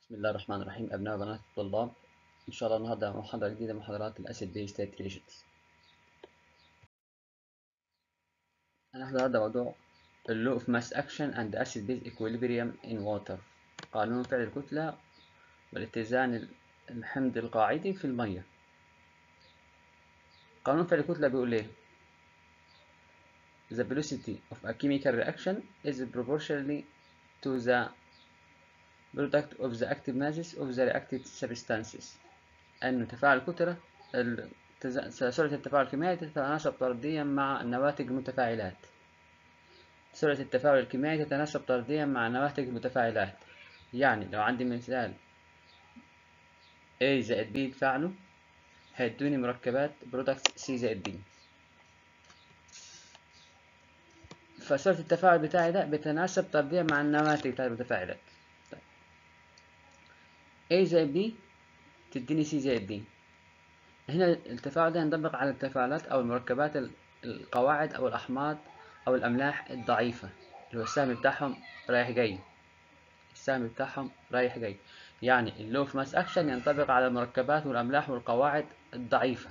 بسم الله الرحمن الرحيم أبناء وبنات الطلاب إن شاء الله النهاردة محاضرة جديدة من محاضرات الأسيد بيز ستيت ريجنز هناخد النهاردة موضوع اللو اوف ماس أكشن أند أسيد بيز إكويليبريم إن ووتر قانون فعل الكتلة والاتزان الحمض القاعدي في المية قانون فعل الكتلة بيقول إيه The velocity of a chemical reaction is proportionally to the product of the active masses of the reacted substances أن تفاعل الكتلة سرعة التفاعل الكيميائي تتناسب طرديا مع نواتج المتفاعلات سرعة التفاعل الكيميائي تتناسب طرديا مع نواتج المتفاعلات يعني لو عندي مثال A زائد B يتفاعلوا هيدوني مركبات برودكت C زائد B فسرعة التفاعل بتاعي ده بيتناسب طرديا مع النواتج بتاعت المتفاعلات A زائد B تديني C زائد D هنا التفاعل ده ينطبق على التفاعلات أو المركبات القواعد أو الأحماض أو الأملاح الضعيفة اللي هو السهم بتاعهم رايح جاي السهم بتاعهم رايح جاي يعني اللو في ماس أكشن ينطبق على المركبات والأملاح والقواعد الضعيفة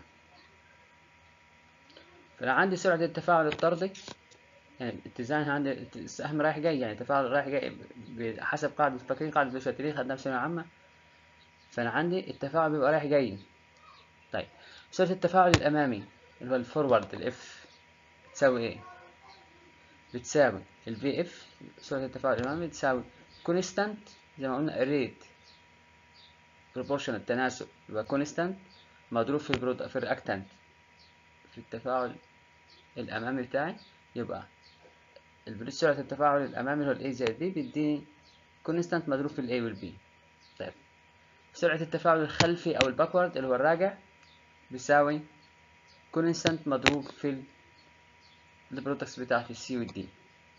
فأنا عندي سرعة التفاعل الطردي يعني الاتزان عندي السهم رايح جاي يعني التفاعل رايح جاي حسب قاعدة فاكرين قاعدة لوشاتيليه خدناها في ثانوية عامة فأنا عندي التفاعل بيبقى رايح جاي طيب سرعة التفاعل الأمامي اللي هو الفورورد الإف تساوي إيه؟ بتساوي الفي إف سرعة التفاعل الأمامي تساوي كونستانت زي ما قلنا الريت بروبورشن التناسب يبقى كونستانت مضروب في البرود في الرياكتانت في التفاعل الأمامي بتاعي يبقى سرعة التفاعل الأمامي اللي هو الA زائد B بيديني كونستانت مضروب في الA والB طيب سرعة التفاعل الخلفي أو الباكورد اللي هو الراجع بيساوي كونستانت مضروب في البرودكتس بتاعتي السي والدي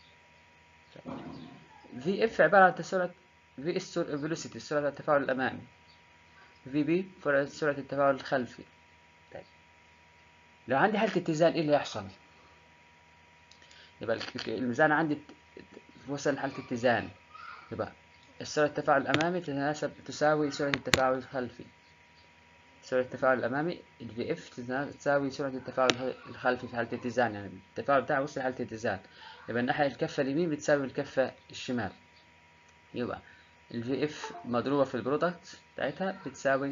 في اف عبارة عن سرعة في اس فيلوسيتي سرعة التفاعل الأمامي في بي سرعة التفاعل الخلفي طيب لو عندي حالة اتزان ايه اللي هيحصل؟ يبقى الميزان عندي وصل لحالة اتزان يبقى سرعة التفاعل الأمامي تتناسب تساوي سرعة التفاعل الخلفي سرعة التفاعل الأمامي ال VF تساوي سرعة التفاعل الخلفي في حالة اتزان يعني التفاعل بتاعه وصل لحالة اتزان يبقى الناحية الكفة اليمين بتساوي الكفة الشمال يبقى ال VF مضروبة في البرودكت بتاعتها بتساوي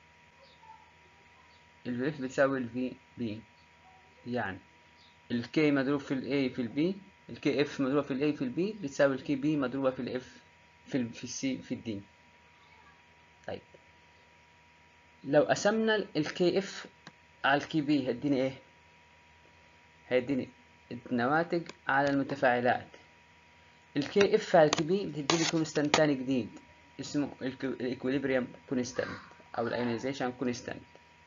ال VF بتساوي ال VB يعني ال K مضروب في ال A في ال B ال KF مضروبة في ال A في ال B بتساوي ال KB مضروبة في ال F في ال في السي في الدي طيب لو قسمنا الكي اف على الكي بي هيديني ايه هيديني النواتج على المتفاعلات الكي اف على الكي بي بتديني كونستانت تاني جديد اسمه الايكوليبريم كونستانت او الايونيزيشن كونستانت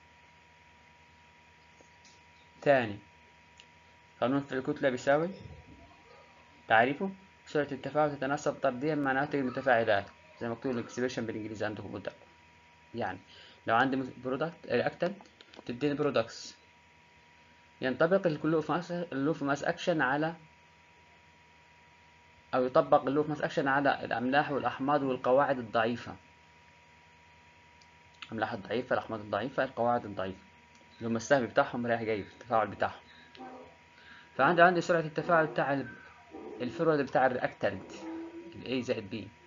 تاني قانون في الكتلة بيساوي تعريفه سرعة التفاعل تتناسب طرديا مع نواتج المتفاعلات زي ما مكتوب الاكسبريشن بالانجليزي عندكم قدام يعني لو عندي برودكت رياكتنت تديني برودكتس ينطبق اللو في ماس اللو في ماس اكشن على او يطبق اللو في ماس اكشن على الاملاح والاحماض والقواعد الضعيفه الاملاح الضعيفه الاحماض الضعيفه القواعد الضعيفه اللي هم السهم بتاعهم رايح جاي في التفاعل بتاعهم فعندي عندي سرعه التفاعل بتاع الفرود بتاع الرياكتنت ال A زائد B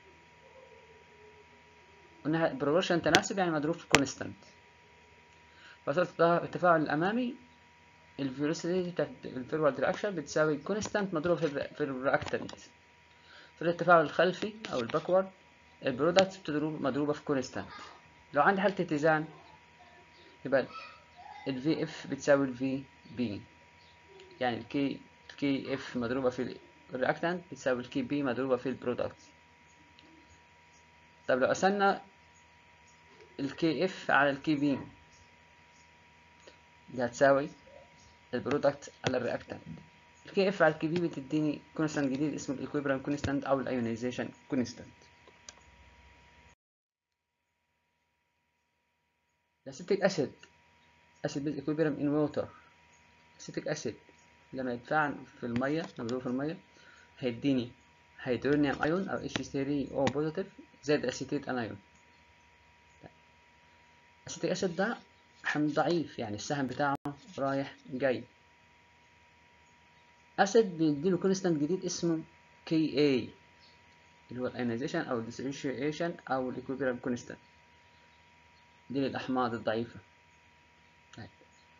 قلنا بروبورشن تناسب يعني مضروب في كونستانت فسرعة التفاعل الأمامي الفيلوسيتي بتاعت الفورورد رياكشن بتساوي كونستانت مضروب في الرياكتنت سرعة التفاعل الخلفي أو الباكورد البرودكت مضروبة في كونستانت لو عندي حالة اتزان يبقى ال VF بتساوي ال VB يعني ال K KF مضروبة في الرياكتنت بتساوي الكي بي مضروبة في البرودكت طب لو قسمنا الكي اف على الكي بي دي هتساوي البرودكت على الرياكتنت الكي اف على الكي بي بتديني كونستانت جديد اسمه الايكويبريم كونستانت او الايونيزيشن كونستانت الاسيتيك اسيد اسيد بيز ايكويبريم ان ووتر اسيتيك اسيد لما يتفاعل في الميه مضروب في الميه هيديني هيدرونيوم ايون او اتش 3 او بوزيتيف زائد اسيتيت انايون اسيتيك اسيد ده حمض ضعيف يعني السهم بتاعه رايح جاي اسيد بيديله كونستانت جديد اسمه كي اي اللي هو الايونيزيشن او الديسوسيشن او الايكويبريم كونستانت دي للاحماض الضعيفه طيب.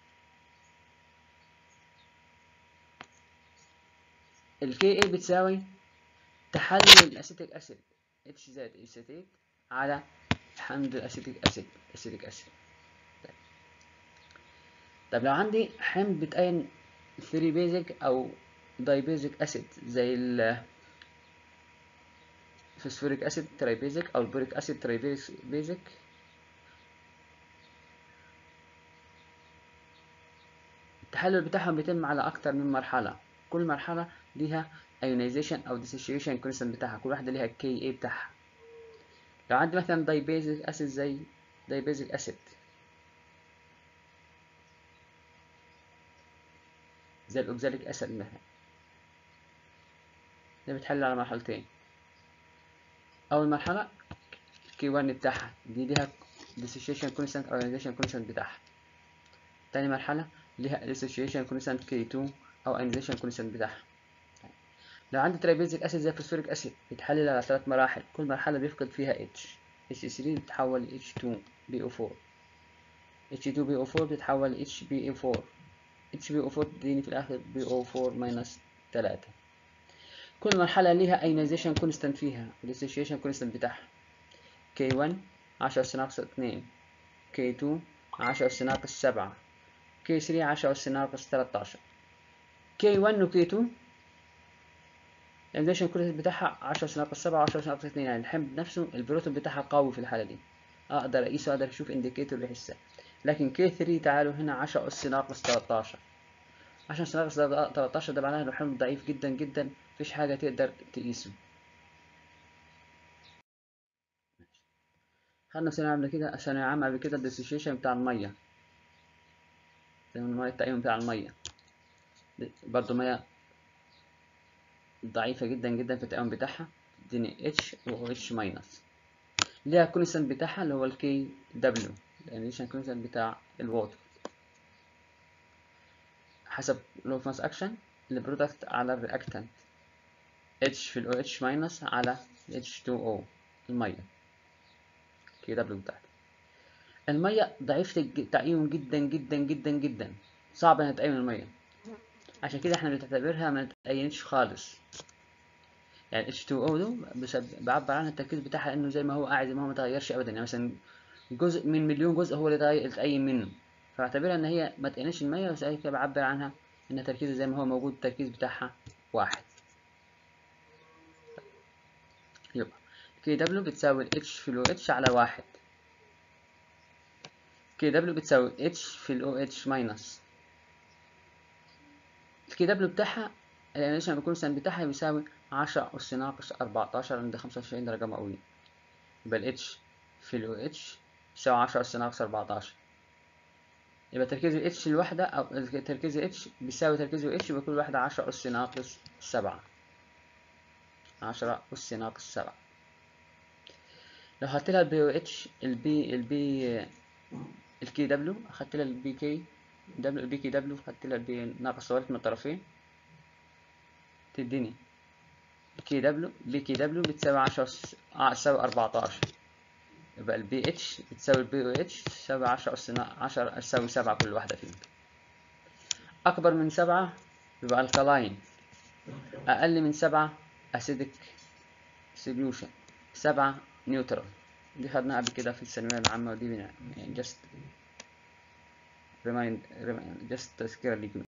الكي اي بتساوي تحلل الاسيتيك اسيد اتش زائد اسيتيك على حمض الاسيتيك اسيد اسيتيك اسيد طيب. طب لو عندي حمض بتأين 3 بيزك او داي بيزك اسيد زي ال فوسفوريك اسيد تراي بيزك او البوريك اسيد تراي بيزك التحلل بتاعهم بيتم على اكتر من مرحله كل مرحله ليها ايونيزيشن او ديسوسيشن كونستنت بتاعها كل واحده ليها الكي اي بتاعها لو عندي مثلا داي بيزك اسيد زي داي بيزك اسيد زي الاوكزاليك اسيد مثلا ده بيتحلل على مرحلتين اول مرحله كي 1 بتاعها دي ليها dissociation constant او ionization constant بتاعها تاني مرحله ليها dissociation constant كي 2 او ionization constant بتاعها لو عندي ترابيزيك اسيد زي الفوسفوريك اسيد بيتحلل على ثلاث مراحل كل مرحله بيفقد فيها H H3 بتتحول ل H2BO4 H2BO4 بتتحول ل HbA4 HbO4 تديني في الاخر BO4 ماينس 3 كل مرحلة ليها ايونيزيشن كونستانت فيها والديسوسيشن كونستانت بتاعها K1 10 أس ناقص 2 K2 10 أس ناقص 7 K3 10 أس ناقص 13 K1 و K2 الايونيزيشن كونستانت بتاعها 10 أس ناقص 7 و10 أس ناقص 2 يعني الحمض نفسه البروتون بتاعها قوي في الحالة دي أقدر أقيسه أقدر أشوف إنديكيتور يحسه لكن K3 تعالوا هنا 10 أس ناقص 13 10 أس ناقص 13 ده معناه إنه حمض ضعيف جدا جدا مفيش حاجة تقدر تقيسه خدنا في ثانوية عامة كده ثانوية عامة قبل كده الديسوسيشن بتاع المية زي ما المية التأيون بتاع المية برضه مية ضعيفة جدا جدا في التأيون بتاعها تديني اتش و اتش ماينس ليها كونستانت بتاعها اللي هو الكي دبليو الانيشن كونستانت بتاع الووتر حسب لو ماس اكشن البرودكت على الرياكتنت H في ال OH ماينس على H2O المية كي دبليو بتاعتي المية ضعيفة التأيون جدا جدا جدا جدا صعب انها تأين المية عشان كده احنا بنعتبرها ما تأينش خالص يعني H2O ده بعبر عنها التركيز بتاعها انه زي ما هو قاعد زي ما هو متغيرش ابدا يعني مثلا جزء من مليون جزء هو اللي اتأين منه فاعتبرها ان هي ما تأينش المية بس كده بعبر عنها ان تركيزها زي ما هو موجود التركيز بتاعها واحد يبقى كي دبليو بتساوي اتش في الاو اتش على واحد كي دبليو بتساوي اتش في الاو اتش ماينس الكي دبليو بتاعها الانيشن الكونستانت بتاعها بيساوي عشرة أس ناقص أربعتاشر عند خمسة وتسعين درجة مئوية يبقى الاتش في الاو اتش يساوي عشرة أس ناقص أربعتاشر يبقى تركيز ال H الواحدة أو تركيز ال H بيساوي تركيز ال H يبقى كل واحدة عشرة أس ناقص سبعة عشرة أس ناقص سبعة لو خدت لها البي او اتش البي البي الكي دبليو أخدت لها البي كي دبليو البي كي دبليو خدت لها البي ناقص صغيرة من الطرفين تديني كي دبليو بي كي دبليو بتساوي عشرة تساوي أربعتاشر يبقى البي اتش بتساوي البي او اتش تساوي عشرة أس عشرة تساوي سبعة كل واحدة فيهم أكبر من سبعة يبقى الكلاين أقل من سبعة أسيدك سوليوشن سبعة نيوترال دي خدناها قبل كده في الثانوية العامة ودي يعني جست ريمايند جست تذكرة ليكم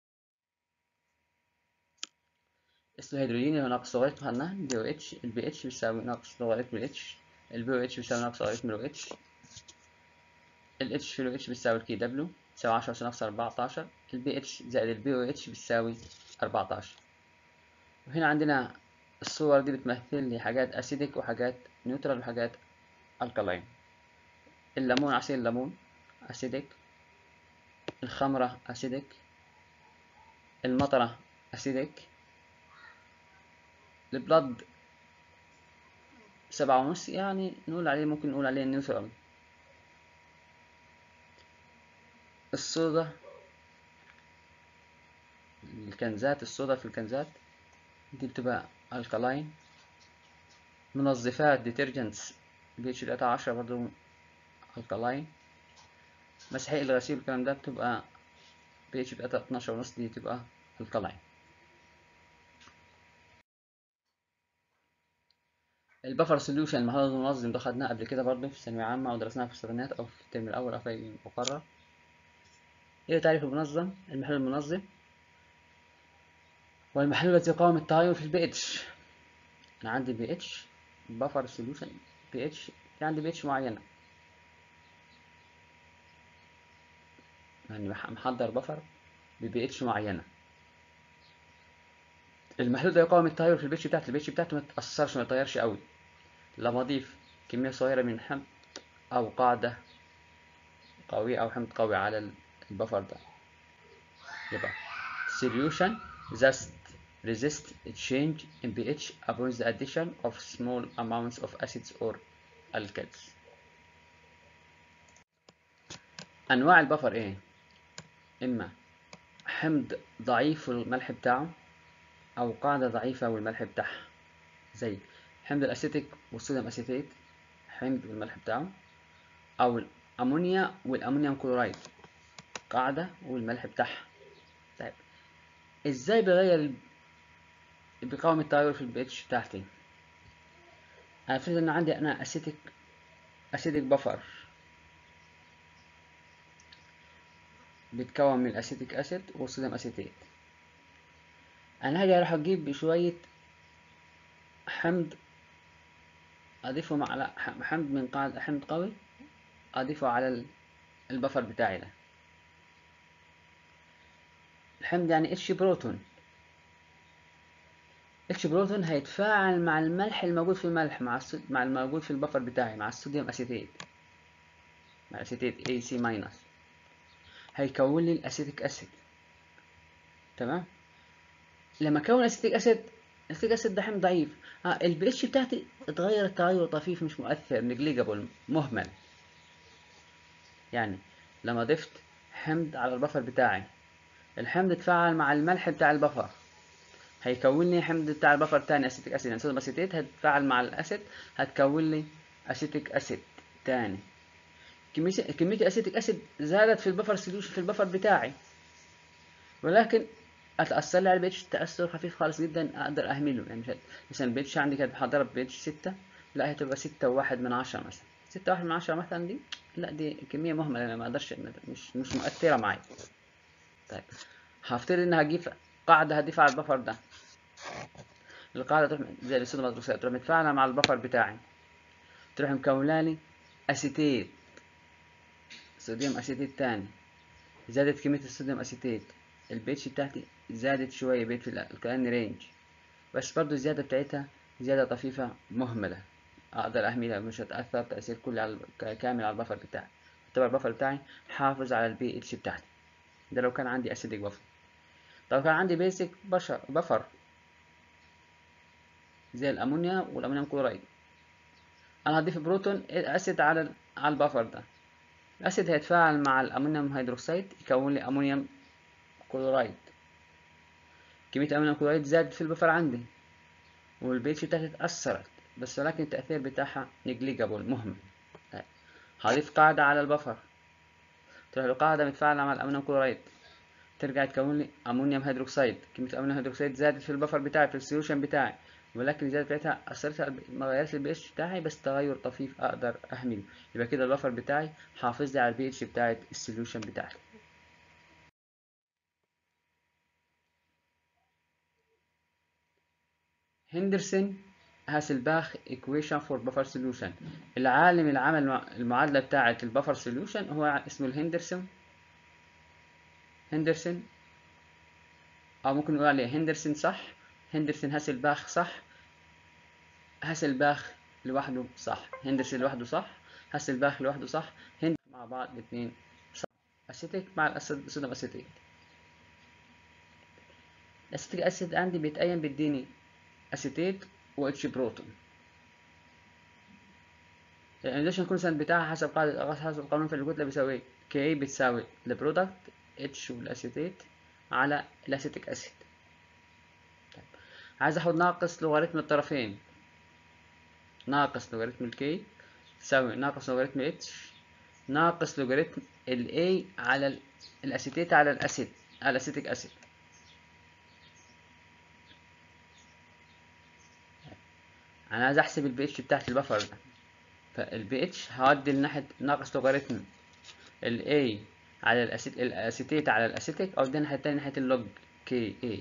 الهيدروجين اللي هو ناقص لوغاريتم خدناها البي او اتش البي اتش بيساوي ناقص لوغاريتم الاتش البي او اتش بيساوي ناقص لوغاريتم الو اتش الاتش في الو اتش بيساوي الكي دبليو بيساوي عشرة أس ناقص أربعتاشر البي اتش زائد البي او اتش بيساوي أربعتاشر وهنا عندنا الصور دي بتمثل لي حاجات اسيدك وحاجات نيوترال وحاجات الكلاين الليمون عصير الليمون اسيدك الخمرة اسيدك المطرة اسيدك البلد سبعة ونص يعني نقول عليه ممكن نقول عليه نيوترال الصودا الكنزات الصودا في الكنزات دي بتبقى الكالاين منظفات ديترجنتس بي اتش 13 برضو الكالاين مسحيق الغسيل والكلام ده بتبقى بي اتش 12 ونص دي تبقى الكالاين البفر سوليوشن المحلول المنظم ده خدناه قبل كده برضه في ثانوية عامة ودرسناه في السبعينات أو في الترم الأول أو في المقرر إيه تعريف المنظم المحلول المنظم والمحلول الذي يقاوم التغير في البي اتش أنا عندي بي اتش بفر سوليوشن بي اتش عندي بي اتش معينة يعني محضر بفر ببي اتش معينة المحلول ده يقاوم التغير في البيتش بتاعتي البيتش بتاعتي ما تأثرش ما يتغيرش قوي لما أضيف كمية صغيرة من حمض أو قاعدة قوية أو حمض قوي على البفر ده يبقى solution that resist change in pH upon the addition of small amounts of acids or alkalis أنواع البفر إيه؟ إما حمض ضعيف الملح بتاعه أو قاعدة ضعيفة والملح بتاعها زي حمض الأسيتيك والصوديوم أسيتيت حمض والملح بتاعه أو الأمونيا والأمونيوم كلورايد قاعدة والملح بتاعها طيب إزاي بغير بيقاوم التغير في البي اتش بتاعتي أنا افرض إن عندي أنا أسيتيك أسيتيك بفر بيتكون من الأسيتيك أسيد والصوديوم أسيتيت انا هاجي اروح اجيب شوية حمض اضيفه مع حمض من قاعدة حمض قوي اضيفه على البفر بتاعي ده الحمض يعني اتش بروتون اتش بروتون هيتفاعل مع الملح الموجود في الملح مع السود مع الموجود في البفر بتاعي مع الصوديوم اسيتيت مع اسيتيت اي سي ماينس هيكون لي الاسيتيك اسيد تمام لما كون اسيتيك اسيد اسيتيك اسيد ده حمض ضعيف اه البي اتش بتاعتي اتغير تغير طفيف مش مؤثر نجليجابل مهمل يعني لما ضفت حمض على البفر بتاعي الحمض اتفاعل مع الملح بتاع البفر هيكون لي حمض بتاع البفر تاني اسيتيك اسيد يعني صوديوم اسيتيت هتتفاعل مع الاسيد هتكون لي اسيتيك اسيد تاني كمية كمية الاسيتيك اسيد زادت في البفر سوليوشن في البفر بتاعي ولكن هتأثر لي على البيتش تأثر خفيف خالص جدا أقدر أهمله يعني مش مثلا البيتش عندي كانت محضرة بيتش ستة لا هتبقى ستة وواحد من عشرة مثلا ستة واحد من عشرة مثلا دي لا دي كمية مهملة أنا ما أقدرش مش مش مؤثرة معايا طيب هفترض إن هجيب قاعدة هضيفها على البفر ده القاعدة تروح زي الصوديوم مدروسية تروح متفاعلة مع البفر بتاعي تروح مكونة لي أسيتيت صوديوم أسيتيت تاني زادت كمية الصوديوم أسيتيت البيتش بتاعتي زادت شوية بقيت في الكلام رينج بس برضو الزيادة بتاعتها زيادة طفيفة مهملة أقدر أهملها مش هتأثر تأثير كلي على كامل على البفر بتاعي يعتبر البفر بتاعي حافظ على البي اتش بتاعتي ده لو كان عندي أسيدك بفر لو كان عندي بيسك بشر بفر زي الأمونيا والأمونيوم كلورايد أنا هضيف بروتون أسيد على على البفر ده الأسيد هيتفاعل مع الأمونيوم هيدروكسيد يكون لي أمونيوم كلورايد كمية الأمونيوم كلورايد زادت في البفر عندي والبيتش بتاعتي اتأثرت بس ولكن التأثير بتاعها نجليجابل مهمل طيب. هضيف قاعدة على البفر تروح القاعدة متفاعلة مع الأمونيوم كلورايد ترجع تكون لي أمونيوم هيدروكسيد كمية الأمونيوم هيدروكسيد زادت في البفر بتاعي في السوليوشن بتاعي ولكن الزيادة بتاعتها أثرت على ما غيرت البي اتش بتاعي بس تغير طفيف أقدر أهمله يبقى كده البفر بتاعي حافظ لي على البي اتش بتاعت السوليوشن بتاعي هندرسون هاسلباخ equation for buffer solution العالم اللي عمل المعادلة بتاعة البفر solution هو اسمه الهندرسون هندرسون أو ممكن نقول عليه هندرسون صح هندرسون هاسلباخ صح هاسلباخ لوحده صح هندرسون لوحده صح هاسلباخ لوحده صح هند مع بعض الاثنين صح أسيتيك مع الأسيد صوديوم أسيتيت الأسيتيك أسيد عندي بيتقيم بيديني اسيتيت و اتش بروتون الايونيزيشن كونستانت بتاعها حسب قاعدة حسب قانون في الكتلة بيساوي كي بتساوي البرودكت اتش والاسيتيت على الاسيتيك اسيد طيب. عايز اخد ناقص لوغاريتم الطرفين ناقص لوغاريتم الكي تساوي ناقص لوغاريتم اتش ناقص لوغاريتم الاي على الاسيتيت على الاسيد على الاسيتيك اسيد انا عايز احسب البي اتش بتاعت البفر ده فالبي اتش هودي لناحيه ناقص لوغاريتم الاي على الأسيت الاسيتيت على الاسيتيك او دي الناحيه التانية ناحيه اللوج كي اي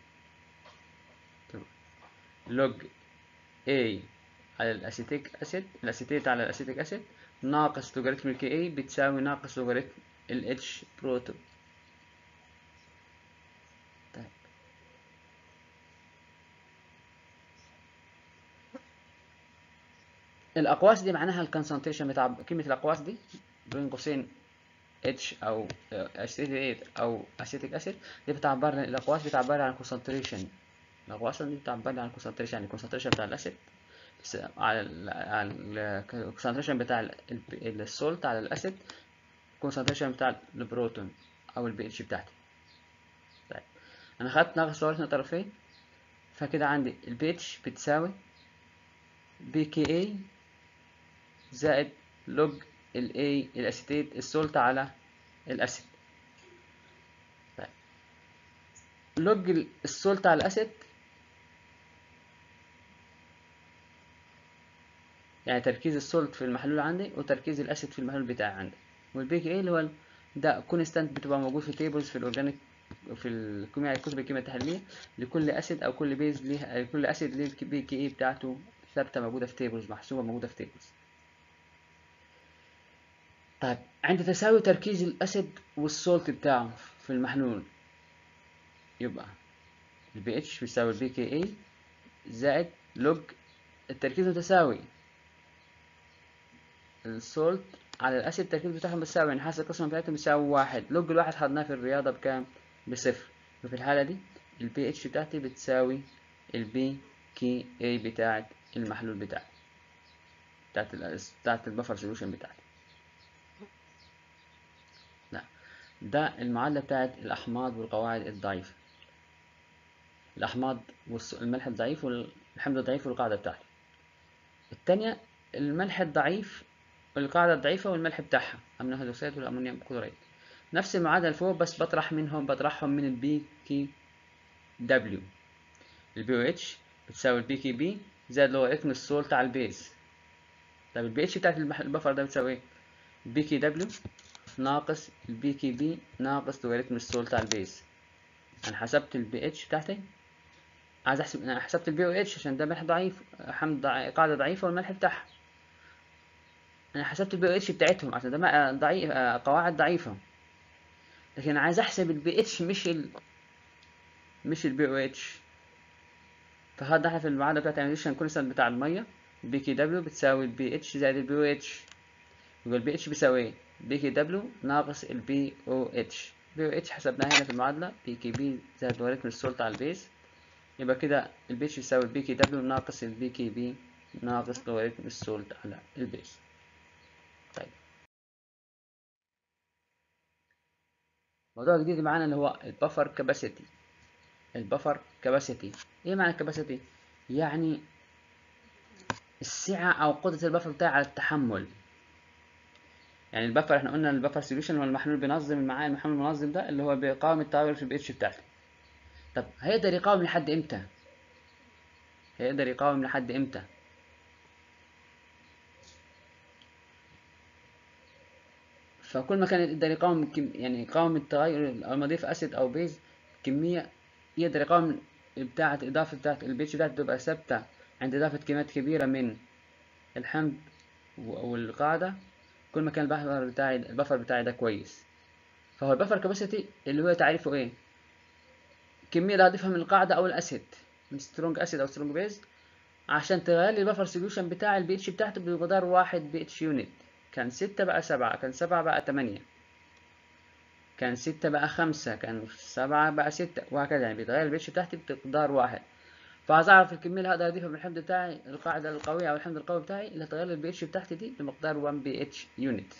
لوج اي على الاسيتيك اسيد الاسيتيت على الاسيتيك اسيد ناقص لوغاريتم الكي اي بتساوي ناقص لوغاريتم الاتش بروتون طيب الاقواس دي معناها الكونسنتريشن بتاع كلمه الاقواس دي بين قوسين اتش او اسيتيت او اسيتيك اسيد دي بتعبر الاقواس بتعبر عن كونسنتريشن الاقواس دي بتعبر عن كونسنتريشن يعني الكونسنتريشن بتاع الاسيد على الكونسنتريشن بتاع السولت على الاسيد الكونسنتريشن بتاع البروتون او البي اتش بتاعتي طيب انا خدت ناقص لوغاريتم طرفين فكده عندي البي اتش بتساوي بي كي اي زائد لوج الاي الاسيتيت السولت على الاسيد طيب لوج السولت على الاسيد يعني تركيز السولت في المحلول عندي وتركيز الاسيد في المحلول بتاعي عندي والبي كي اي اللي هو ده كونستانت بتبقى موجود في تيبلز في الاورجانيك في الكيمياء كتب الكيمياء التحليليه لكل اسيد او كل بيز ليه لكل اسيد ليه البي كي اي بتاعته ثابته موجوده في تيبلز محسوبه موجوده في تيبلز طيب عند تساوي تركيز الاسيد والسولت بتاعه في المحلول يبقى البي اتش بيساوي البي كي اي زائد لوج التركيز متساوي السولت على الاسيد التركيز بتاعهم بتساوي يعني حاسة القسمة بتاعتهم بتساوي واحد لوج الواحد خدناه في الرياضة بكام؟ بصفر وفي الحالة دي البي اتش بتاعتي بتساوي البي كي اي بتاعت المحلول بتاعي بتاعت بتاعت البفر سوليوشن بتاعتي لا ده المعادلة بتاعت الأحماض والقواعد الضعيفة الأحماض والملح الضعيف والحمض الضعيف والقاعدة بتاعتي التانية الملح الضعيف القاعدة الضعيفة والملح بتاعها أمينو هيدروكسيد والأمونيوم كلورايد نفس المعادلة فوق بس بطرح منهم بطرحهم من البي كي دبليو البي او اتش بتساوي البي كي بي زائد لوغاريتم السولت على البيز طب البي اتش بتاعت البفر ده بتساوي ايه؟ البي كي دبليو ناقص البي كي بي ناقص لوغاريتم السولت على البيز انا حسبت البي اتش بتاعتي عايز احسب انا حسبت البي او اتش عشان ده ملح ضعيف حمض ضعيف. قاعدة ضعيفة والملح بتاعها انا حسبت البي او اتش بتاعتهم عشان ده ضعيف قواعد ضعيفة لكن انا عايز احسب البي اتش مش ال مش البي او اتش فهذا احنا في المعادلة بتاعت الايونيزيشن كونستانت بتاع المية بي كي دبليو بتساوي البي اتش زائد البي او اتش يبقى البي اتش بيساوي ايه؟ بي كي دبليو ناقص البي او اتش بي او اتش حسبناها هنا في المعادلة بي كي بي زائد لوغاريتم السولت على البيز يبقى كده البي اتش يساوي البي كي دبليو ناقص البي كي بي ناقص لوغاريتم السولت على البيز طيب موضوع جديد معانا اللي هو البفر كاباسيتي البفر كاباسيتي ايه معنى الكاباسيتي يعني السعة او قدرة البفر بتاعي على التحمل يعني البفر احنا قلنا البفر سوليوشن هو المحلول بينظم المعاه المحلول المنظم ده اللي هو بيقاوم التغير في البي اتش بتاعتي طب هيقدر يقاوم لحد امتى هيقدر يقاوم لحد امتى فكل ما كان يقدر يقاوم يعني يقاوم التغير المضيف اسيد او بيز كمية يقدر يقاوم بتاعة إضافة بتاعة البيتش بتاعته تبقى ثابتة عند إضافة كميات كبيرة من الحمض والقاعدة كل ما كان البفر بتاعي البفر بتاعي ده كويس فهو البفر كاباسيتي اللي هو تعريفه ايه الكمية اللي هضيفها من القاعدة أو الأسيد من سترونج أسيد أو سترونج بيز عشان تغير لي البفر سوليوشن بتاع البي اتش بتاعته بمقدار واحد بي اتش يونت كان ستة بقى سبعة كان سبعة بقى تمانية كان ستة بقى خمسة كان سبعة بقى ستة وهكذا يعني بيتغير البي اتش بتاعتي بمقدار واحد فعايز اعرف الكميه اللي هقدر اضيفها من الحمض بتاعي القاعده القويه او الحمض القوي بتاعي اللي هتغير لي البي اتش بتاعتي دي بمقدار 1 بي اتش يونت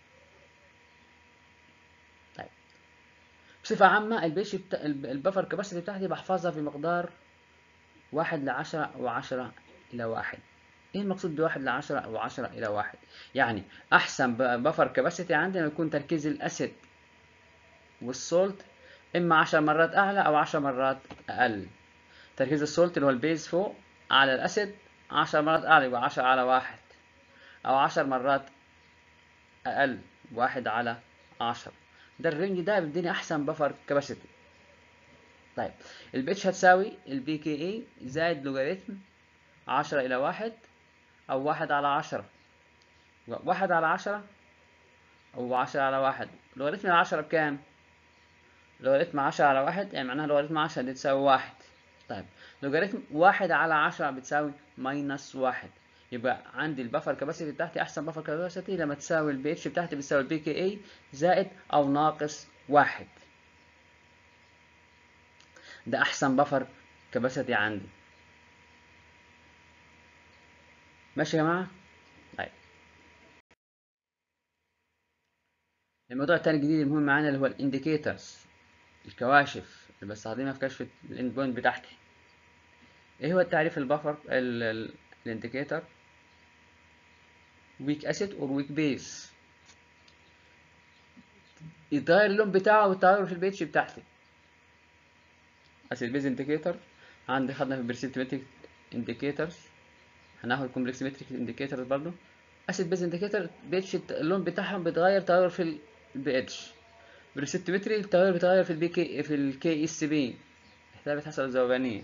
طيب بصفه عامه البي اتش بتا... البفر كاباسيتي بتاعتي بحفظها في مقدار واحد لعشرة وعشرة إلى واحد إيه المقصود بواحد لعشرة أو عشرة إلى واحد يعني أحسن بفر كاباسيتي عندي لما يكون تركيز الأسيد والسولت إما عشر مرات أعلى أو عشر مرات أقل تركيز السولت اللي هو البيز فوق على الأسيد عشر مرات أعلى يبقى عشرة على واحد أو عشر مرات أقل واحد على عشرة ده الرينج ده بيديني أحسن بفر كاباسيتي طيب البي هتساوي البي كي اي زائد لوغاريتم عشرة إلى واحد أو واحد على عشرة واحد على عشرة أو عشرة على واحد لوغاريتم العشرة بكام؟ لوغاريتم عشرة على واحد يعني معناها لوغاريتم عشرة دي تساوي واحد طيب لوغاريتم واحد على عشرة بتساوي ماينس واحد يبقى عندي البفر كاباسيتي بتاعتي أحسن بفر كاباسيتي لما تساوي البي اتش بتاعتي بتساوي البي كي اي زائد أو ناقص واحد ده احسن بفر كباسيتي عندي ماشي يا جماعه طيب الموضوع التاني الجديد المهم معانا اللي هو الانديكيتورز الكواشف اللي بستخدمها في كشف الاند بوينت بتاعتي ايه هو التعريف البفر الانديكيتور ويك اسيد اور ويك بيس يتغير اللون بتاعه والتغير في البيتش بتاعتي اسيد بيز انديكيتور عندي خدنا في برسيبتمتريك انديكيتورز هناخد كومبلكسيمتريك انديكيتورز برضو اسيد بيز انديكيتور بيتش اللون بتاعهم بيتغير تغير في البي اتش برسيبتمتري التغير بيتغير في البي كي في الكي اس بي احتمال بتحصل الذوبانيه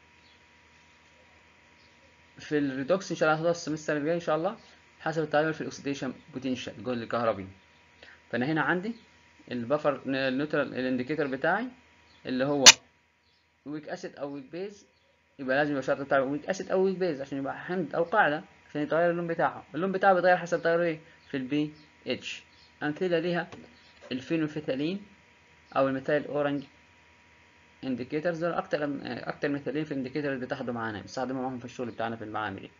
في الريدوكس ان شاء الله هناخدها السمستر الجاي ان شاء الله حسب التغير في الاكسيديشن بوتنشال الجهد الكهربي فانا هنا عندي البفر النيوترال الانديكيتور بتاعي اللي هو ويك اسيد او ويك بيز يبقى لازم يبقى شرط بتاع ويك اسيد او ويك بيز عشان يبقى حمض او قاعده عشان يتغير اللون بتاعه اللون بتاعه بيتغير حسب تغيره ايه في البي اتش امثله ليها الفينوفيتالين او المثال الاورنج انديكيتورز دول اكتر اكتر مثالين في الانديكيتورز بتاخدوا معانا بنستخدمهم معاهم في الشغل بتاعنا في المعامل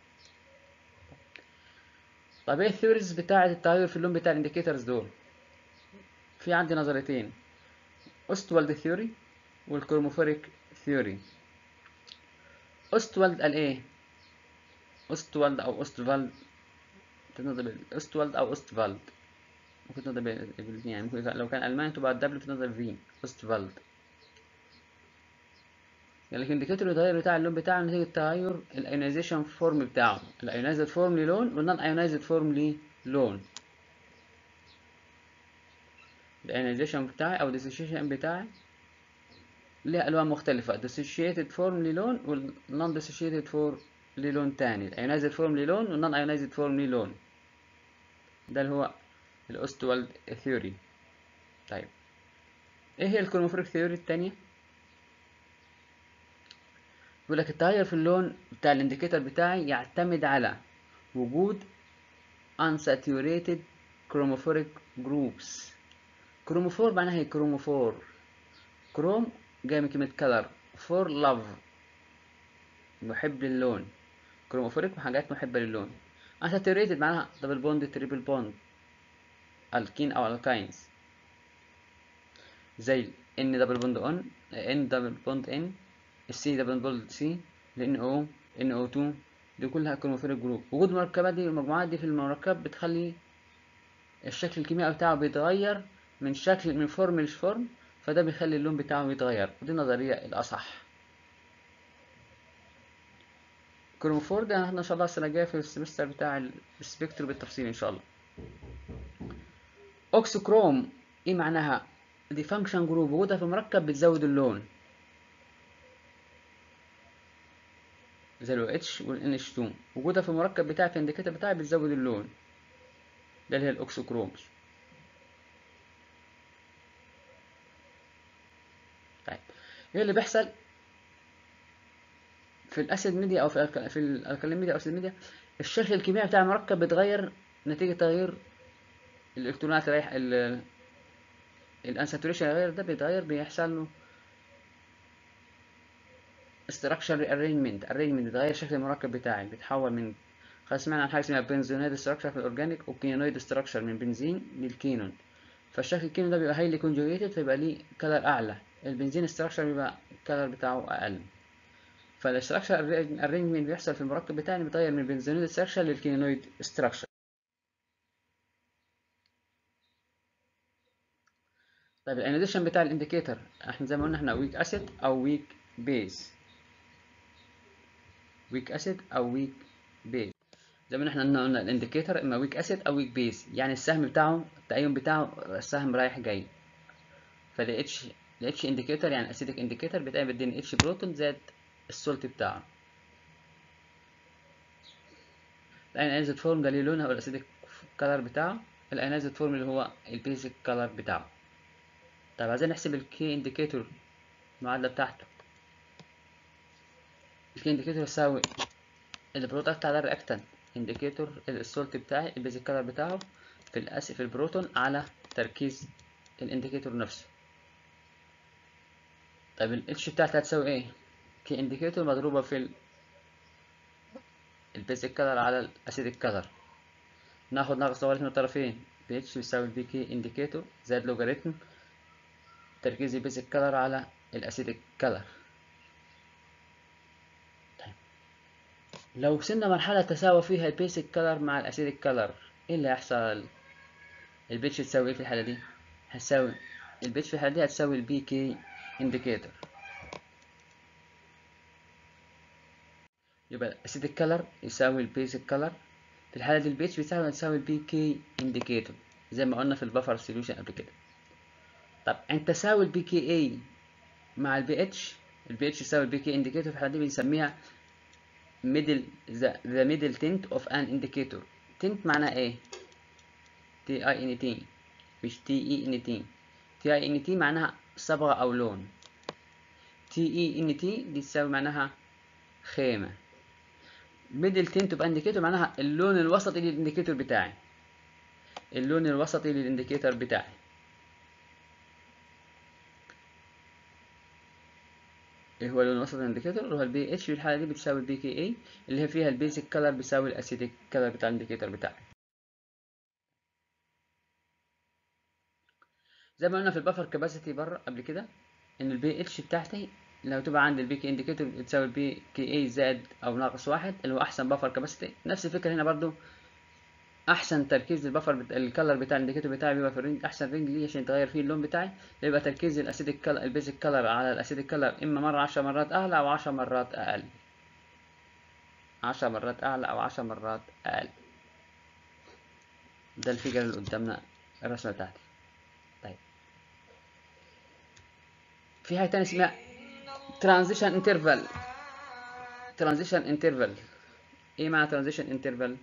طب ايه الثيوريز بتاعه التغير في اللون بتاع الانديكيتورز دول في عندي نظريتين اوستوالد ثيوري والكروموفوريك ثيوري اوستوالد قال ايه اوستوالد او اوستفالد تنطق اوستوالد او اوستفالد ممكن تنطق بالاثنين يعني ممكن لو كان الماني تبقى الدبليو تنطق في اوستفالد يعني الانديكيتور التغير بتاع اللون بتاعه نتيجة تغير الايونيزيشن فورم بتاعه الايونيزد فورم للون والنون ايونيزد فورم للون الايونيزيشن بتاعي او الديسوشيشن بتاعي ليها الوان مختلفة dissociated form للون والنون dissociated form للون تاني الايونايزد فورم للون والنون ايونايزد فورم للون ده اللي هو الاوستوالد ثيوري طيب ايه هي الكروموفوريك ثيوري التانية بيقول لك التغير في اللون بتاع الانديكيتور بتاعي يعتمد على وجود unsaturated chromophoric groups كروموفور معناها هي كروموفور كروم جاي من كلمة كلر فور لاف محب للون كروموفوريك حاجات محبة للون unsaturated معناها دبل بوند تريبل بوند الكين او الكاينز زي ان دبل بوند اون ان دبل بوند ان السي دبل بوند سي لان او ان او 2 دي كلها كروموفوريك جروب وجود المركبات دي المجموعات دي في المركب بتخلي الشكل الكيميائي بتاعه بيتغير من شكل من فورم لفورم فده بيخلي اللون بتاعه يتغير ودي النظرية الأصح كروموفور ده هناخده إن شاء الله السنة الجاية في السمستر بتاع السبيكتر بالتفصيل إن شاء الله أوكسوكروم إيه معناها؟ دي فانكشن جروب وجودها في المركب بتزود اللون زي ال اتش وال NH2 وجودها في المركب بتاعي في الانديكيتور بتاعي بتزود اللون ده اللي هي الأوكسوكرومز طيب ايه اللي بيحصل في الاسيد ميديا او في الألك... في الالكالين ميديا او الاسيد ميديا الشكل الكيميائي بتاع المركب بيتغير نتيجه تغيير الالكترونات رايح ال الانساتوريشن غير ده بيتغير بيحصل له structure arrangement arrangement بتغير شكل المركب بتاعي بيتحول من خلاص سمعنا عن حاجه اسمها بنزونيد structure في الاورجانيك وكينويد structure من بنزين للكينون فالشكل الكينون ده بيبقى هايلي كونجوجيتد فيبقى ليه كلر اعلى البنزين structure بيبقى الكلر بتاعه اقل فالاستراكشر ارينجمنت بيحصل في المركب بتاعي بيتغير من بنزينويد structure للكينويد structure طيب الانيديشن بتاع الانديكيتور احنا زي ما قلنا احنا ويك اسيد او ويك بيز ويك اسيد او ويك بيز زي ما احنا قلنا الانديكيتور اما ويك اسيد او ويك بيز يعني السهم بتاعه التأيون بتاعه السهم رايح جاي فال اتش الاتش انديكيتور يعني اسيدك انديكيتور بتاعي بيديني اتش بروتون زائد السولت بتاعه الاينايزد فورم ده ليه لون هو الاسيدك كلر بتاعه الاينايزد فورم اللي هو البيزك كلر بتاعه طب عايزين نحسب الكي انديكيتور المعادلة بتاعته الكي انديكيتور يساوي البرودكت بتاع الرياكتنت انديكيتور السولت بتاعي البيزك كلر بتاعه في الأس في البروتون على تركيز الانديكيتور نفسه طيب الاتش بتاعتها هتساوي ايه كي انديكيتور مضروبة في البيزك كلر على الاسيدك كلر ناخد ناقص لوغاريتم الطرفين بي اتش بيساوي البي كي انديكيتور زائد لوغاريتم تركيز البيزك كلر على الاسيدك كلر طيب لو وصلنا مرحلة تساوى فيها البيزك كلر مع الاسيدك كلر ايه اللي هيحصل البيتش تساوي ايه في الحالة دي هتساوي البيتش في الحالة دي هتساوي البي كي انديكيتور يبقى الاسيدك كلر يساوي البيزك كلر في الحالة دي البيتش بتاعه هتساوي البي كي انديكيتور زي ما قلنا في البفر سوليوشن قبل كده طب انت تساوي البي كي اي مع البي اتش البي اتش يساوي البي كي انديكيتور في الحالة دي بنسميها middle the, the middle tint of an indicator tint معناها ايه تي اي ان تي مش تي اي ان تي تي اي ان تي معناها صبغة او لون تي اي ان تي دي تساوي معناها خيمة ميدل تنت اوف انديكيتور معناها اللون الوسطي للانديكيتور بتاعي اللون الوسطي للانديكيتور بتاعي ايه هو اللون الوسطي للانديكيتور هو البي اتش في الحاله دي بتساوي البي كي اي اللي هي فيها البيزك كلر بيساوي الاسيديك كلر بتاع الانديكيتور بتاعي زي ما قلنا في البفر كاباسيتي بره قبل كده ان البي اتش بتاعتي لو تبقى عند البي كي انديكيتور بتساوي البي كي اي زائد او ناقص واحد اللي هو احسن بفر كاباسيتي نفس الفكره هنا برضو احسن تركيز للبفر بت... الكلر بتاع الانديكيتور بتاعي بيبقى في الرينج احسن رينج ليه عشان يتغير فيه اللون بتاعي بيبقى تركيز الاسيديك كلر البيزك كلر على الاسيديك كلر اما مره 10 مرات اعلى او 10 مرات اقل 10 مرات اعلى او 10 مرات اقل ده الفيجر اللي قدامنا الرسمه بتاعتي طيب في حاجه تانية اسمها ترانزيشن انترفال ترانزيشن انترفال ايه معنى ترانزيشن انترفال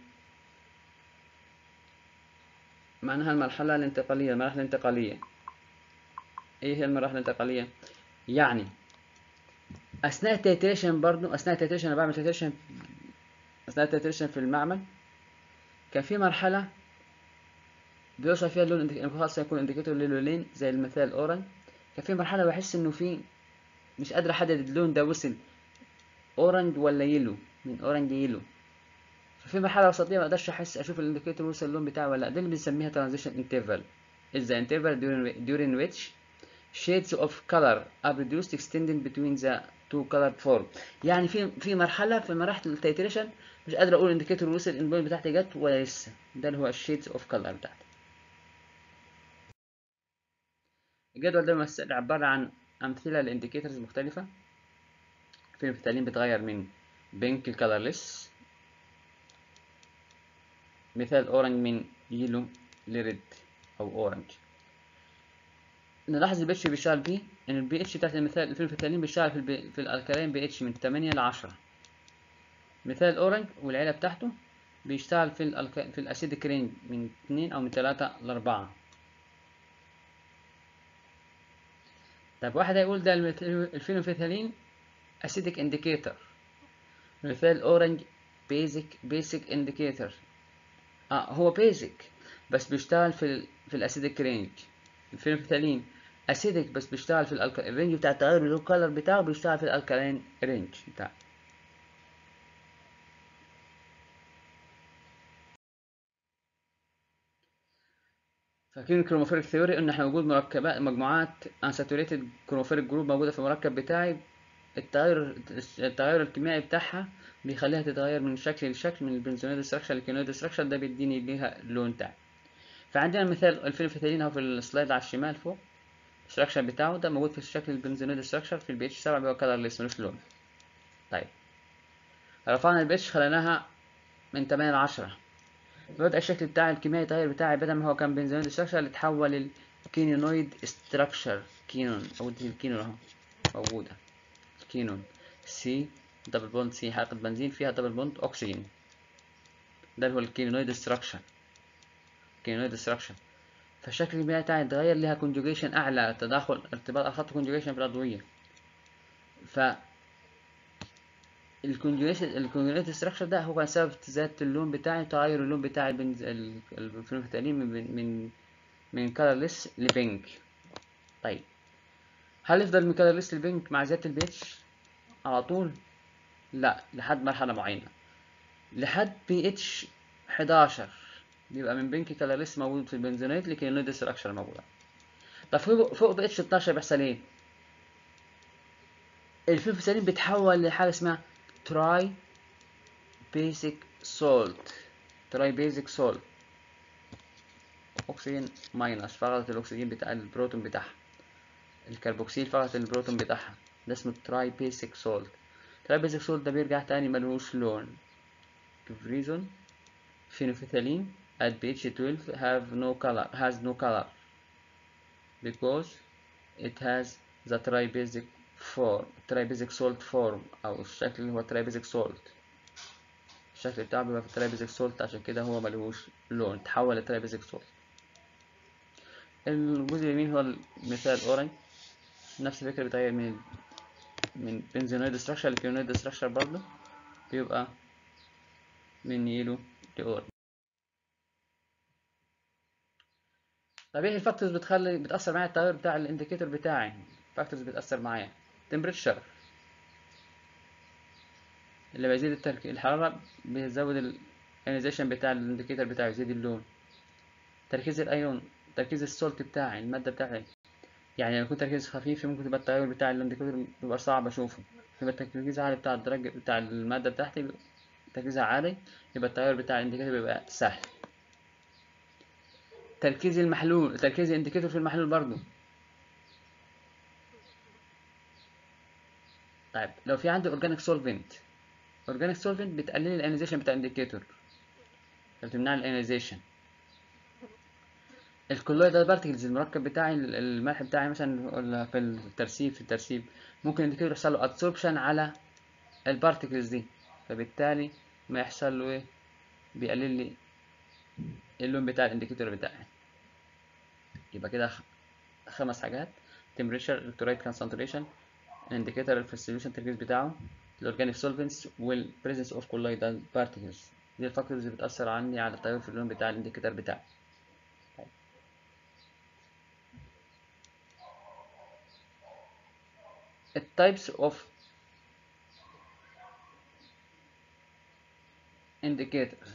معناها المرحلة الانتقالية المراحل الانتقالية ايه هي المراحل الانتقالية يعني اثناء التيتريشن برضو اثناء التيتريشن انا بعمل تيتريشن اثناء التيتريشن في المعمل كان في مرحلة بيوصل فيها اللون خاصة يكون انديكيتور للونين زي المثال اورنج كان في مرحلة بحس انه في مش قادر احدد اللون ده وصل اورنج ولا يلو من اورنج يلو ففي مرحله وسطيه ما اقدرش احس اشوف الانديكيتور وصل اللون بتاعه ولا لا ده اللي بنسميها ترانزيشن انترفال is the interval during, during which shades of color are reduced extending between the two colored form يعني في في مرحله في مراحل التيتريشن مش قادر اقول الانديكيتور وصل اللون بتاعتي جت ولا لسه ده اللي هو الشيدز اوف كلر بتاعتي الجدول ده مثل عباره عن امثله لانديكيتورز مختلفه في مثالين بتغير من بينك لكالرلس مثال اورنج من يلو لريد او اورنج نلاحظ البي اتش بيشتغل بيه ان البي اتش بتاعت المثال في المثالين بيشتغل في البي في الالكالين بي اتش من 8 ل 10 مثال اورنج والعيله بتاعته بيشتغل في الألك... في الاسيدك رينج من 2 او من 3 ل 4 طب واحد هيقول ده الفينوفيثالين اسيدك انديكيتور مثال اورنج بيزك بيسك انديكيتور اه هو بيزك بس بيشتغل في ال في الاسيدك رينج الفينوفيثالين اسيدك بس بيشتغل في الالك... الرينج بتاع التغير اللون كلر بتاعه بيشتغل في الالكالين رينج بتاعه فاكرين الكروموفيريك ثيوري ان احنا وجود مركبات مجموعات انساتوريتد كروموفيريك جروب موجوده في المركب بتاعي التغير التغير الكيميائي بتاعها بيخليها تتغير من شكل لشكل من البنزونيد ستراكشر للكينويد ستراكشر ده بيديني بيها اللون بتاعي فعندنا مثال الفينوفتالين اهو في السلايد على الشمال فوق الستراكشر بتاعه ده موجود في الشكل البنزونيد ستراكشر في البي اتش 7 بيبقى كلرليس ملوش لون طيب رفعنا البي اتش خليناها من 8 ل 10 بدأ الشكل بتاع الكيميائي التغير بتاعي بدل ما هو كان بنزونيد ستراكشر اللي اتحول للكينونويد ستراكشر كينون او دي الكينون اهو موجوده كينون سي دبل بوند سي حلقة بنزين فيها دبل بوند أكسجين ده هو الكينونويد ستراكشر كينونويد ستراكشر فالشكل الكيميائي بتاعي اتغير لها كونجوجيشن أعلى تداخل ارتباط أخط كونجوجيشن في الأضوية ف الكونجوجيشن الكونجوجيشن ستراكشر ده هو كان سبب زيادة اللون بتاعي تغير اللون بتاع البنز... الفينوفتالين من من من كلرليس لبينك طيب هل يفضل من كلرليس لبينك مع زيادة البيتش على طول لا لحد مرحلة معينة لحد بي اتش 11 بيبقى من بينك كلرليس موجود في البنزونات لكن النود ستراكشر موجودة طب فوق فوق بي اتش 12 بيحصل ايه؟ الفينوفتالين بيتحول لحاجة اسمها تراي بيسك سولت تراي بيسك سولت اكسجين ماينس فقط الاكسجين بتاع البروتون بتاعها الكربوكسيل فقط البروتون بتاعها ده اسمه تراي بيسك سولت تراي بيسك سولت ده بيرجع تاني ملهوش لون reason phenolphthalein at pH 12 have no color has no color because it has the tribasic form tribasic salt form او الشكل اللي هو tribasic salt الشكل بتاعه بيبقى في tribasic salt عشان كده هو ملهوش لون تحول ل tribasic salt الجزء اليمين هو المثال اورنج نفس الفكرة بيتغير من من بنزينويد ستراكشر لكيونويد ستراكشر برضه بيبقى من يلو لأورنج طبيعي الفاكتورز بتخلي بتأثر معايا التغير بتاع الانديكيتور بتاعي فاكتورز بتأثر معايا temperature اللي بيزيد الترك... الحرارة بيزود الايونيزيشن بتاع الانديكيتور بتاعي يزيد اللون تركيز الايون تركيز السولت بتاعي المادة بتاعتي يعني لو يكون تركيز خفيف ممكن تبقى التغير بتاع الانديكيتور بيبقى صعب اشوفه يبقى التركيز عالي بتاع الدرجة بتاع المادة بتاعتي تركيزها عالي يبقى التغير بتاع الانديكيتور بيبقى سهل تركيز المحلول تركيز الانديكيتور في المحلول برضو طيب لو في عندي اورجانيك سولفنت اورجانيك سولفنت بتقلل الايونيزيشن بتاع الانديكيتور بتمنع الايونيزيشن الكولويدال بارتكلز المركب بتاعي الملح بتاعي مثلا ولا في الترسيب في الترسيب ممكن الانديكيتور يحصل له ادسوربشن على البارتكلز دي فبالتالي ما يحصل له ايه بيقلل لي اللون بتاع الانديكيتور بتاعي يبقى كده خمس حاجات temperature electrolyte concentration الانديكيتور في السوليوشن التركيز بتاعه الاورجانيك سولفنتس والبريزنس اوف كولويدال بارتكلز دي الفاكتورز اللي بتأثر عندي على التغير في اللون بتاع الانديكيتور بتاعي التايبس اوف indicators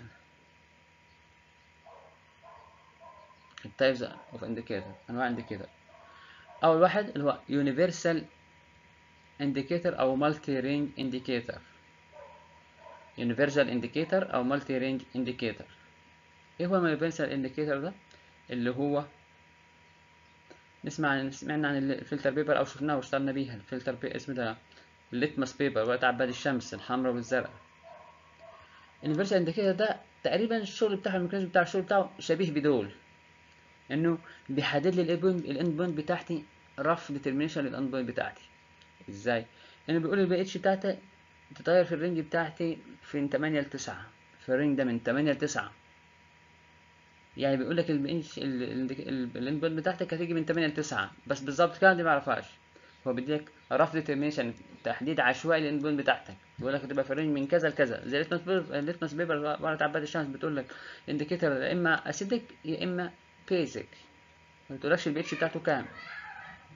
التايبس اوف indicator انواع indicator اول واحد اللي هو universal indicator او multi range indicator universal indicator او multi range indicator ايه هو universal indicator ده اللي هو نسمع عن سمعنا عن الفلتر بيبر او شفناه واشتغلنا بيها الفلتر بي اسمه ده الليتمس بيبر ورقة عباد الشمس الحمراء والزرقاء اليونيفرسال انديكيتور ده تقريبا الشغل بتاع الميكانيزم بتاع الشغل بتاعه شبيه بدول انه بيحدد لي الاند بوينت بتاعتي رف ديترمينيشن للاند بوينت بتاعتي ازاي انه بيقول البي اتش بتاعتي تتغير في الرينج بتاعتي من 8 ل 9 في الرينج ده من 8 ل 9 يعني بيقول لك الاند بوينت بتاعتك هتيجي من 8 ل 9 بس بالظبط كام دي ما اعرفهاش هو بيديك رف ديترمينيشن تحديد عشوائي للاند بوينت بتاعتك بيقول لك هتبقى في الرينج من كذا لكذا زي الليتمس بيبر ورقه عباد الشمس بتقول لك انديكيتور يا اما اسيدك يا اما بيزك ما بتقولكش البي اتش بتاعته كام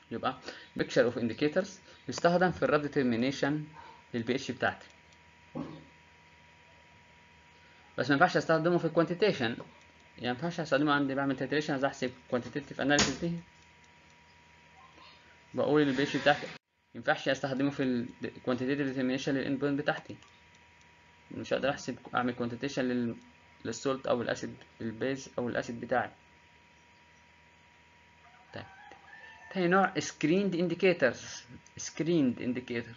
يبقى ميكشر اوف انديكيتورز يستخدم في الراب ديترمينيشن للبي اتش بتاعتي بس ما ينفعش استخدمه في الكوانتيتيشن يعني ما ينفعش استخدمه عندي بعمل تيتريشن عايز احسب كوانتيتيف اناليسيس دي بقول البي اتش بتاعتي ما ينفعش استخدمه في الكوانتيتيف ديترمينيشن للانبوت بتاعتي مش هقدر احسب اعمل كوانتيتيشن لل للسولت او الاسيد البيز او الاسيد بتاعي طيب تاني نوع screened indicators screened indicator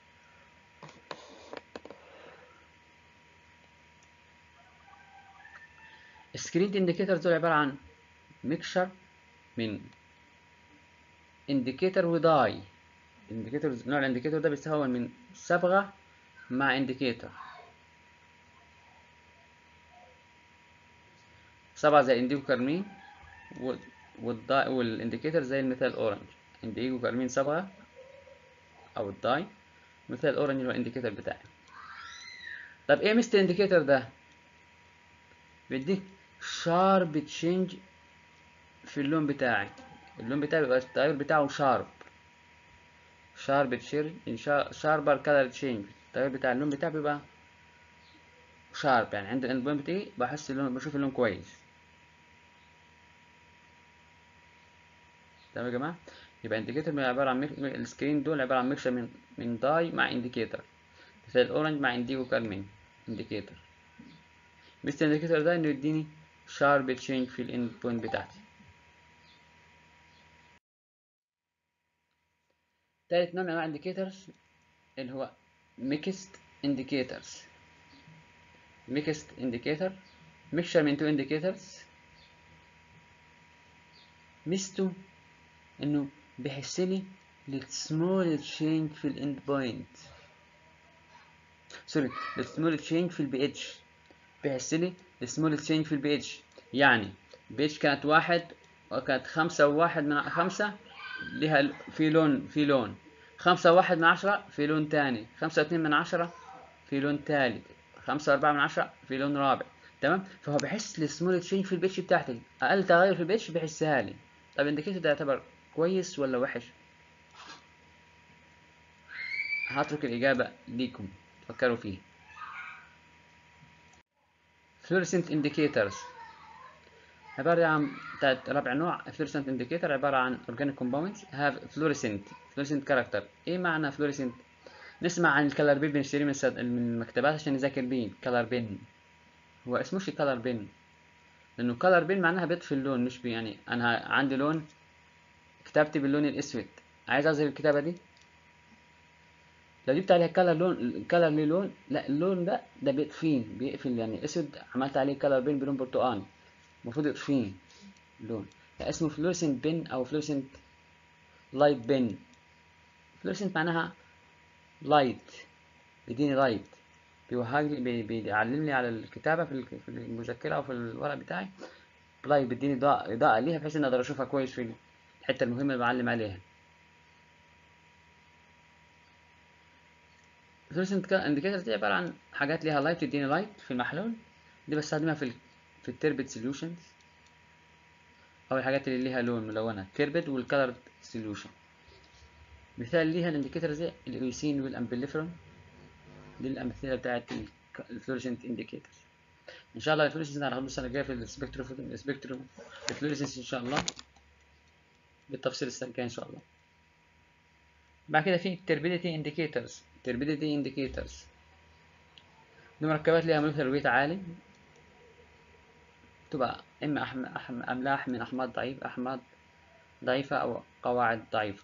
screened indicators دول عبارة عن ميكشر من indicator وداي indicators نوع الانديكيتور ده بيتكون من صبغة مع indicator صبغة زي الانديجو كارمين والداي والانديكيتور زي المثال اورنج انديجو كارمين صبغة او الداي مثال اورنج اللي هو الانديكيتور بتاعي طب ايه ميزة الانديكيتور ده بيديك شارب تشينج في اللون بتاعي اللون بتاعي بيبقى التغير بتاعه شارب شارب تشينج شاربر كلر تشينج التغير بتاع اللون بتاعي بيبقى شارب يعني عند الاند بوينت بتاعي بحس اللون بشوف اللون كويس تمام يا جماعه يبقى انديكيتور عباره عن ميك... السكرين دول عباره عن ميكشر من من داي مع انديكيتور مثل الاورنج مع انديجو كارمين انديكيتور مثل الانديكيتور ده انه يديني شارب تشينج في الاند بوينت بتاعتي تالت نوع من انواع الانديكيتورز اللي هو ميكست انديكيتورز ميكست انديكيتور ميكشر من تو انديكيتورز ميزته انه بيحس لي للسمول تشينج في الاند بوينت سوري للسمول تشينج في البي اتش بيحس لي للسمول تشينج في البي اتش يعني بي اتش كانت واحد وكانت خمسة وواحد من خمسة لها في لون في لون خمسة وواحد من عشرة في لون تاني خمسة واتنين من عشرة في لون تالت خمسة وأربعة من عشرة في لون رابع تمام فهو بيحس السمول تشينج في البيتش بتاعتي أقل تغير في البيتش بيحسها لي طب الانديكيتور ده يعتبر كويس ولا وحش هترك الإجابة ليكم تفكروا فيه fluorescent indicators عبارة عن رابع نوع fluorescent indicator عبارة عن organic compounds have fluorescent fluorescent character ايه معنى fluorescent نسمع عن الكلر بين بنشتريه من من المكتبات عشان نذاكر بيه كلر بين هو اسموش كلر بين لانه كلر بين معناها بيطفي اللون مش بي يعني انا عندي لون كتابتي باللون الاسود عايز اظهر الكتابه دي لو جبت عليها كلر لون الكلر ليه لون لا اللون ده ده بيطفيه بيقفل يعني اسود عملت عليه كلر بين بلون برتقاني المفروض يطفيه اللون ده اسمه فلورسنت بين او فلورسنت لايت بين فلورسنت معناها لايت بيديني لايت بيوهج لي بيعلم لي على الكتابه في المذكره او في الورق بتاعي لايت بيديني اضاءه اضاءه ليها بحيث ان اقدر اشوفها كويس في الحته المهمه اللي بعلم عليها فلورسنت انديكيتور دي عباره عن حاجات ليها لايت تديني لايت في المحلول دي بستخدمها في ال في التربت سوليوشنز او الحاجات اللي ليها لون ملونه تربت والكلر سوليوشن مثال ليها الانديكيتور زي الاويسين والامبليفرون دي الامثله بتاعت الفلورسنت انديكيتور ان شاء الله الفلورسنت هناخده السنه الجايه في السبكترو السبكترو الفلورسنس ان شاء الله بالتفصيل السنه الجايه ان شاء الله بعد كده في turbidity indicators turbidity indicators دي مركبات ليها مولكيولر ويت عالي تبقى إما أحم... أحم... أملاح من أحماض ضعيف أحماض ضعيفة أو قواعد ضعيفة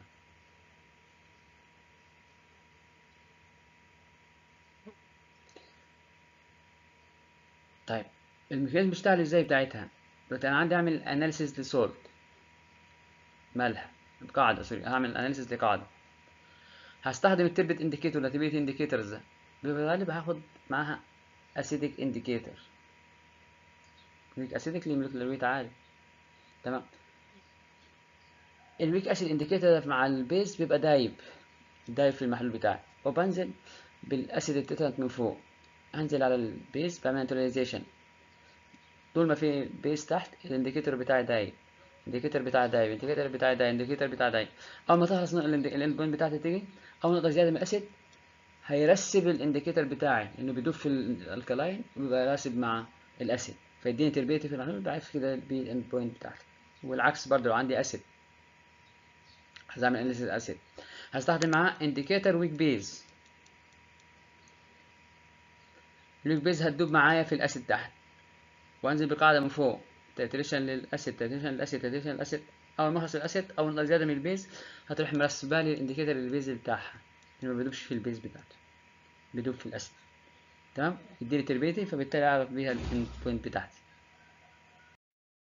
طيب الميكانيزم بيشتغل ازاي بتاعتها دلوقتي انا عندي اعمل اناليسيز لسولت ملح قاعدة سوري هعمل اناليسيز لقاعدة هستخدم التربت انديكيتور التربت انديكيتورز ده بالغالب هاخد معاها اسيدك انديكيتور ويك اسيدك ليه مولكيولر ويت عالي تمام الويك اسيد انديكيتور ده مع البيز بيبقى دايب دايب في المحلول بتاعي وبنزل بالاسيد التترات من فوق هنزل على البيز بعمل نيوتراليزيشن طول ما في بيز تحت الانديكيتور بتاعي دايب الانديكيتور بتاع دايب الانديكيتور بتاع دايب الانديكيتور بتاع دايب اول ما تخلص الاند بوينت بتاعتي تيجي اول نقطه زياده من الاسيد هيرسب الانديكيتور بتاعي انه بيدوب في الكلاين ويبقى راسب مع الاسيد فيديني تربيتي في العنول ضعيف كده الاند بوينت بتاعتي والعكس برضه لو عندي اسيد هعمل اناليسيس اسيد هستخدم معاه انديكيتور ويك بيز الويك بيز هتدوب معايا في الاسيد تحت وانزل بقاعده من فوق تيتريشن للاسيد تيتريشن للاسيد تيتريشن للاسيد اول ما اخلص الاسيد اول ما زياده من البيز هتروح مرسبه لي الانديكيتور البيز بتاعها انه ما بيدوبش في البيز بتاعته بيدوب في الاسيد تمام يديني تربيتي فبالتالي اعرف بيها الاند بوينت بتاعتي